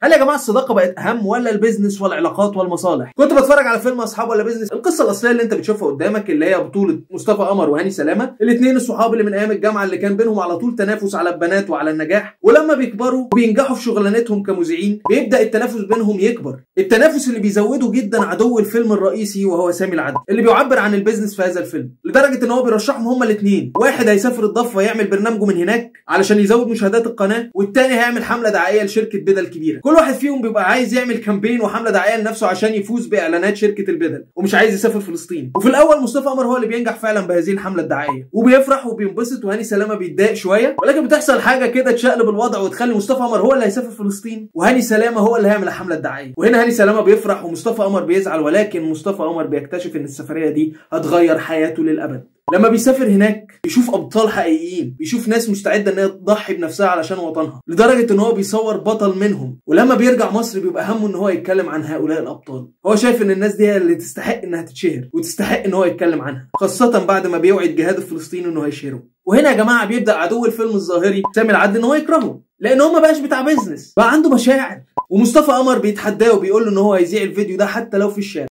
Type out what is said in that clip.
هل يا جماعه الصداقه بقت اهم ولا البيزنس والعلاقات والمصالح كنت بتفرج على فيلم اصحاب ولا بيزنس القصه الاصليه اللي انت بتشوفها قدامك اللي هي بطوله مصطفى قمر وهاني سلامه الاثنين الصحاب اللي من ايام الجامعه اللي كان بينهم على طول تنافس على البنات وعلى النجاح ولما بيكبروا وبينجحوا في شغلانتهم كمذيعين بيبدا التنافس بينهم يكبر التنافس اللي بيزوده جدا عدو الفيلم الرئيسي وهو سامي العدل اللي بيعبر عن البيزنس في هذا الفيلم لدرجه ان هو بيرشحهم هما الاثنين واحد هيسافر الضفه يعمل برنامجه من هناك علشان يزود مشاهدات القناه والتاني هيعمل حمله دعائيه لشركه بدل كبيره كل واحد فيهم بيبقى عايز يعمل كامبين وحمله دعائيه لنفسه عشان يفوز باعلانات شركه البدل ومش عايز يسافر فلسطين وفي الاول مصطفى قمر هو اللي بينجح فعلا بهذه الحمله الدعائيه وبيفرح وبينبسط وهاني سلامه بيتضايق شويه ولكن بتحصل حاجه كده تشقلب الوضع وتخلي مصطفى قمر هو اللي هيسافر فلسطين وهاني سلامه هو اللي هيعمل الحمله الدعائيه وهنا هاني سلامه بيفرح ومصطفى قمر بيزعل ولكن مصطفى قمر بيكتشف ان السفريه دي هتغير حياته للابد لما بيسافر هناك بيشوف ابطال حقيقيين بيشوف ناس مستعده ان هي تضحي بنفسها علشان وطنها لدرجه ان هو بيصور بطل منهم ولما بيرجع مصر بيبقى همه ان هو يتكلم عن هؤلاء الابطال هو شايف ان الناس دي هي اللي تستحق انها تتشهر وتستحق ان هو يتكلم عنها خاصه بعد ما بيوعد جهاد الفلسطيني انه هيشهره وهنا يا جماعه بيبدا عدو الفيلم الظاهري سامي العدل ان هو يكرهه لان هو ما بقاش بتاع بيزنس بقى عنده مشاعر ومصطفى قمر بيتحداه وبيقول له ان هو هيذيع الفيديو ده حتى لو في الشارع